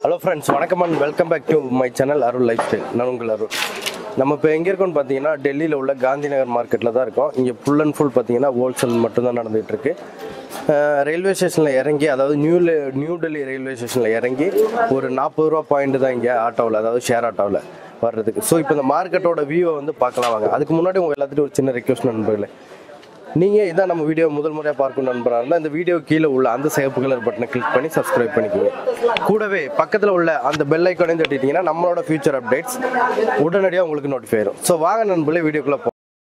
Hello friends வணக்கம் and welcome back to my channel Arul lifestyle நான் உங்கள் அருள் நம்ம இப்போ எங்கே இருக்கோம்னு பார்த்தீங்கன்னா டெல்லியில் உள்ள காந்தி நகர் மார்க்கெட்டில் தான் இருக்கோம் இங்கே ஃபுல் அண்ட் ஃபுல் பார்த்தீங்கன்னா ஹோல்சேல் மட்டும்தான் நடந்துகிட்டு இருக்கு ரயில்வே ஸ்டேஷனில் இறங்கி அதாவது நியூ நியூ டெல்லி ரயில்வே ஸ்டேஷனில் இறங்கி ஒரு நாற்பது ரூபா பாயிண்ட் தான் இங்கே ஆட்டோவில் அதாவது ஷேர் ஆட்டோவில் வர்றதுக்கு ஸோ இப்போ இந்த மார்க்கெட்டோட வியூவை வந்து பார்க்கலாம் வாங்க அதுக்கு முன்னாடி உங்கள் எல்லாத்துட்டும் ஒரு சின்ன ரெக்வஸ்ட் நண்பர்களே நீங்கள் இதான் நம்ம வீடியோ முதல் முறையாக பார்க்கணும் நண்பராக இருந்தால் இந்த வீடியோ கீழே உள்ள அந்த சிவப்பு கலர் பட்டனை கிளிக் பண்ணி சப்ஸ்கிரைப் பண்ணிக்கோங்க கூடவே பக்கத்தில் உள்ள அந்த பெல் ஐக்கானையும் தட்டிட்டீங்கன்னா நம்மளோட ஃபியூச்சர் அப்டேட்ஸ் உடனடியாக உங்களுக்கு நோட்டிஃபை ஆயிரும் ஸோ வாங்க நண்பர்களே வீடியோக்குள்ளே போ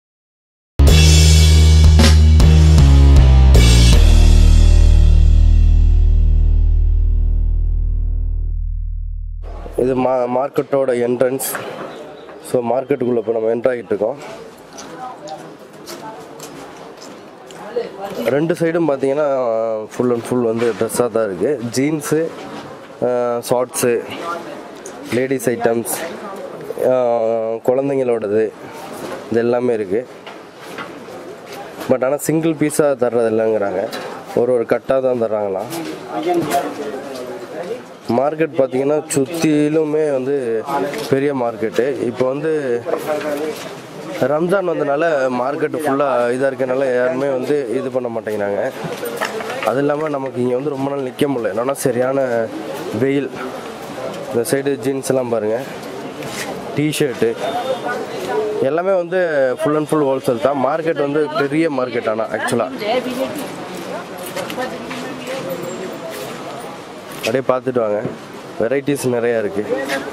இது மா மார்க்கெட்டோட என்ட்ரன்ஸ் ஸோ மார்க்கெட்டுக்குள்ளே இப்போ நம்ம என்ட்ரு ஆகிட்டு இருக்கோம் ரெண்டு சைடும் பார்த்தீங்கன்னா ஃபுல் அண்ட் ஃபுல் வந்து ட்ரெஸ்ஸாக தான் இருக்குது ஜீன்ஸு ஷார்ட்ஸு லேடிஸ் ஐட்டம்ஸ் குழந்தைங்களோடது இது எல்லாமே இருக்குது பட் ஆனால் சிங்கிள் பீஸாக தர்றது இல்லைங்கிறாங்க ஒரு ஒரு கட்டாக தான் தர்றாங்களாம் மார்க்கெட் பார்த்தீங்கன்னா சுற்றிலுமே வந்து பெரிய மார்க்கெட்டு இப்போ வந்து ரம்ஜான் வந்தனால மார்க்கெட்டு ஃபுல்லாக இதாக இருக்கனால யாருமே வந்து இது பண்ண மாட்டேங்கிறாங்க அது இல்லாமல் நமக்கு இங்கே வந்து ரொம்ப நாள் நிற்க முடியல என்னன்னா சரியான வெயில் இந்த சைடு ஜீன்ஸ் எல்லாம் பாருங்கள் டிஷர்ட்டு எல்லாமே வந்து ஃபுல் அண்ட் ஃபுல் ஹோல்சேல் தான் மார்க்கெட் வந்து பெரிய மார்க்கெட் ஆனால் ஆக்சுவலாக அப்படியே பார்த்துட்டு வாங்க வெரைட்டிஸ் நிறையா இருக்குது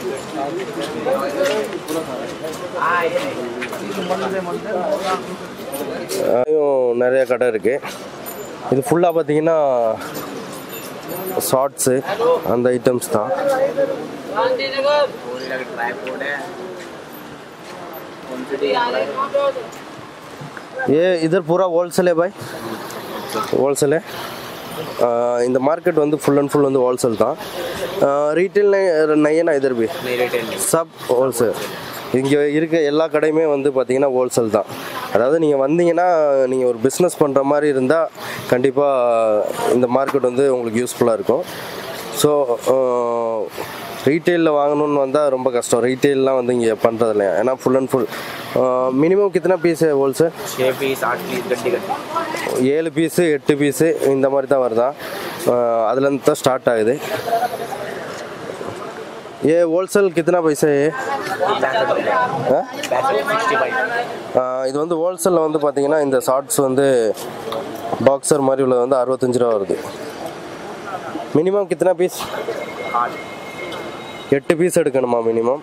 அதையும் நிறைய கடை இருக்கு இது ஃபுல்லாக பார்த்தீங்கன்னா ஷார்ட்ஸு அந்த ஐட்டம்ஸ் தான் ये इधर पूरा होलसेल है भाई होलसेल है ஆஹ் இந்த மார்க்கெட் வந்து ஃபுல் அண்ட் ஃபுல் வந்து ஹோல்சேல் தான் ரீட்டைல் நையனா இதர் பி சப் ஹோல்சேல் இங்கே இருக்க எல்லா கடையுமே வந்து பார்த்தீங்கன்னா ஹோல்சேல் தான் அதாவது நீங்கள் வந்தீங்கன்னா நீங்கள் ஒரு பிஸ்னஸ் பண்ணுற மாதிரி இருந்தால் கண்டிப்பாக இந்த மார்க்கெட் வந்து உங்களுக்கு யூஸ்ஃபுல்லாக இருக்கும் ஸோ ரீட்டெயிலில் வாங்கணும்னு வந்தால் ரொம்ப கஷ்டம் ரீட்டெயிலெலாம் வந்து இங்கே பண்ணுறது இல்லையா ஏன்னா ஃபுல் அண்ட் ஃபுல் மினிமம் கித்தனை பீஸ் ஹோல்சேல் छः पीस आठ पीस गड्डी गड्डी ஏழு பீஸு எட்டு பீஸு இந்த மாதிரி தான் வருதான் அதுலேருந்து தான் ஸ்டார்ட் ஆகுது ஏ ஹோல்சேல் கித்தனா பைசா ஏ ஆ? सिक्सटी फाइव ஆ, இது வந்து ஹோல்சேலில் வந்து பார்த்தீங்கன்னா இந்த ஷார்ட்ஸ் வந்து பாக்ஸர் மாதிரி உள்ளது வந்து அறுபத்தஞ்சு ரூபா வருது மினிமம் கித்தனா பீஸ் आठ எட்டு பீஸ் எடுக்கணுமா மினிமம்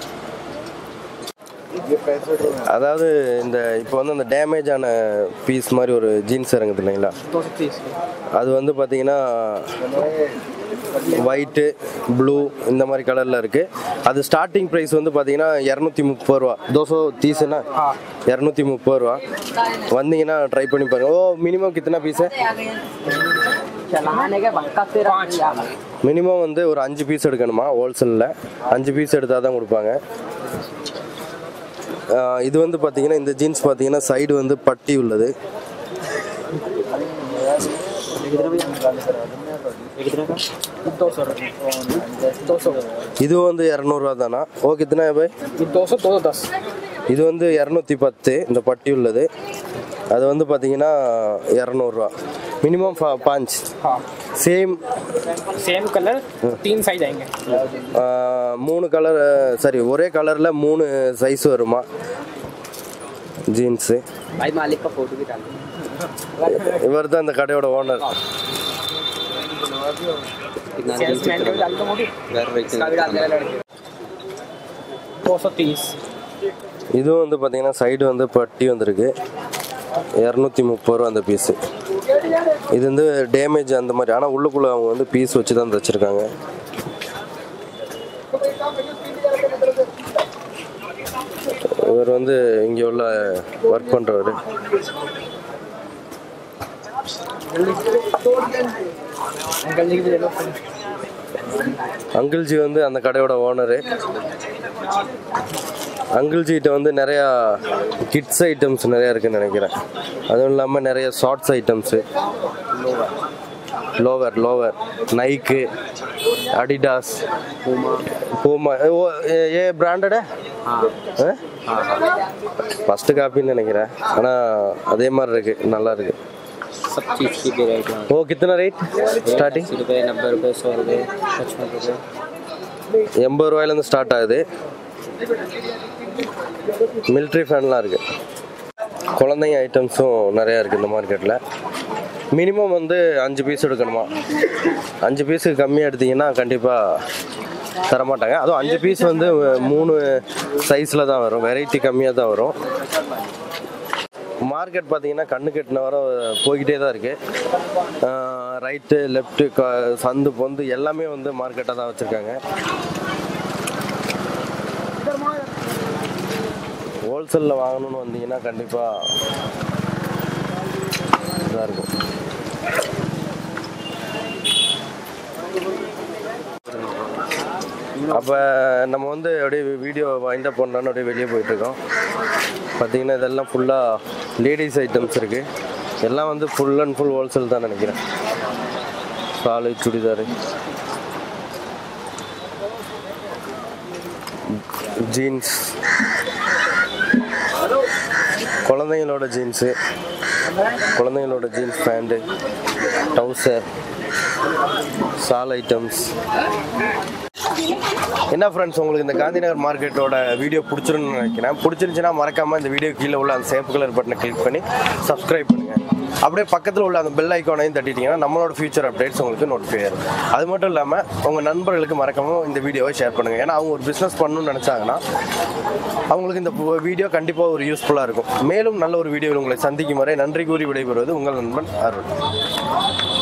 அதாவது இந்த இப்போ வந்து அந்த டேமேஜ் ஆன பீஸ் மாதிரி ஒரு ஜீன்ஸ் இறங்குது இல்லைங்களா दो सौ तीस அது வந்து பார்த்தீங்கன்னா ஒயிட்டு ப்ளூ இந்த மாதிரி கலரில் இருக்குது அது ஸ்டார்டிங் ப்ரைஸ் வந்து பார்த்தீங்கன்னா இரநூத்தி முப்பது ரூபா தோசோ தீஸுன்னா இரநூத்தி முப்பது ரூபா வந்தீங்கன்னா ட்ரை பண்ணி பாருங்க ஓ மினிமம் கித்தனை பீஸு चलाने के पक्का तेरा மினிமம் வந்து ஒரு அஞ்சு பீஸ் எடுக்கணுமா ஹோல்சேலில் அஞ்சு பீஸ் எடுத்தால் தான் கொடுப்பாங்க ஆஹ் இது வந்து பார்த்தீங்கன்னா இந்த ஜீன்ஸ் பார்த்தீங்கன்னா சைடு வந்து பட்டி உள்ளது दो सौ दो सौ இது வந்து இரநூறுவா தானா ஓகே இத்தனை பாய் दो सौ दो सौ दस இது வந்து இரநூத்தி பத்து இந்த பட்டி உள்ளது அது வந்து பார்த்தீங்கன்னா இரநூறுவா மினிமம் பாஞ்ச் हाँ சேம் सेम कलर तीन साइज आएंगे மூணு கலர் சரி ஒரே கலரில் மூணு சைஸ் வருமா ஜீன்ஸு भाई मालिक का फोटो भी डाल இவர் தான் இந்த கடையோட ஓனர் सेल्समैन का भी डाल दो मोटी इसका भी डाल देना लड़के दो सौ तीस இதுவும் வந்து பார்த்தீங்கன்னா சைடு வந்து பட்டி வந்திருக்கு இரநூத்தி முப்பது ரூபா அந்த பீஸு இது வந்து டேமேஜ் அந்த மாதிரி ஆனால் உள்ளுக்குள்ளே அவங்க வந்து பீஸ் வச்சு தான் தைச்சிருக்காங்க இவர் வந்து இங்கே உள்ள ஒர்க் பண்ணுறவர் अंकल जी की भी ले लो அங்கிள்ஜி வந்து அந்த கடையோட ஓனரு அங்கிள்ஜிகிட்ட வந்து நிறையா கிட்ஸ் ஐட்டம்ஸ் நிறையா இருக்குன்னு நினைக்கிறேன் அதுவும் இல்லாமல் நிறைய shorts items lower lower Nike Adidas Puma Puma ஓ ஏ- ஏ பிராண்டடு हाँ हाँ ஃபஸ்ட்டு காப்பின்னு நினைக்கிறேன் ஆனால் அதே மாதிரி இருக்கு நல்லா இருக்கு सब चीज़ की वेराइटी ஓ கித்தனை ரேட் ஸ்டார்டிங் अस्सी रुपये नब्बे रुपये सौ रुपये पचपन रुपये எண்பது ரூபாயிலேருந்து ஸ்டார்ட் ஆகுது மிலிட்ரி ஃபேன்லாம் இருக்கு குழந்தைங்க ஐட்டம்ஸும் நிறையா இருக்குது இந்த மார்க்கெட்டில் மினிமம் வந்து அஞ்சு பீஸ் எடுக்கணுமா அஞ்சு பீஸுக்கு கம்மியாக எடுத்தீங்கன்னா கண்டிப்பாக தரமாட்டாங்க அதுவும் அஞ்சு பீஸ் வந்து மூணு சைஸில் தான் வரும் வெரைட்டி கம்மியாக தான் வரும் மார்க்கெட் பார்த்தீங்கன்னா கண்ணு கெட்டின வர போய்கிட்டே தான் இருக்குது ரைட்டு லெஃப்ட்டு சந்து பொந்து எல்லாமே வந்து மார்க்கெட்டாக தான் வச்சுருக்காங்க ஹோல்சேலில் வாங்கணும்னு வந்தீங்கன்னா கண்டிப்பாக இதாக இருக்கும் அப்போ நம்ம வந்து அப்படியே வீடியோ வைண்ட் அப் பண்ணலான்னு அப்படியே வெளியே போயிட்டுருக்கோம் பார்த்தீங்கன்னா இதெல்லாம் ஃபுல்லாக லேடிஸ் ஐட்டம்ஸ் இருக்குது எல்லாம் வந்து ஃபுல் அண்ட் ஃபுல் ஹோல்சேல் தான் நினைக்கிறேன் சாலு சுடிதாரு ஜீன்ஸ் குழந்தைங்களோட ஜீன்ஸு குழந்தைங்களோட ஜீன்ஸ் பேண்ட்டு டவுசர் சால் ஐட்டம்ஸ் என்ன ஃப்ரெண்ட்ஸ் உங்களுக்கு இந்த காந்திநகர் மார்க்கெட்டோட வீடியோ பிடிச்சிருன்னு நினைக்கிறேன் பிடிச்சிருந்துச்சுன்னா மறக்காம இந்த வீடியோ கீழே உள்ள அந்த சேப்பு கலர் பட்டனை கிளிக் பண்ணி சப்ஸ்கிரைப் பண்ணுங்க அப்படியே பக்கத்தில் உள்ள அந்த பெல் ஐக்கானையும் தட்டிட்டீங்கன்னா நம்மளோட ஃபியூச்சர் அப்டேட்ஸ் உங்களுக்கு நோட்டிஃபை ஆகும் அது மட்டும் இல்லாமல் உங்கள் நண்பர்களுக்கு மறக்காம இந்த வீடியோவை ஷேர் பண்ணுங்கள் ஏன்னா அவங்க ஒரு பிஸ்னஸ் பண்ணணும்னு நினச்சாங்கன்னா அவங்களுக்கு இந்த வீடியோ கண்டிப்பாக ஒரு யூஸ்ஃபுல்லாக இருக்கும் மேலும் நல்ல ஒரு வீடியோவில் உங்களை சந்திக்கும் வரை நன்றி கூறி விடைபெறுவது உங்கள் நண்பன் அருள்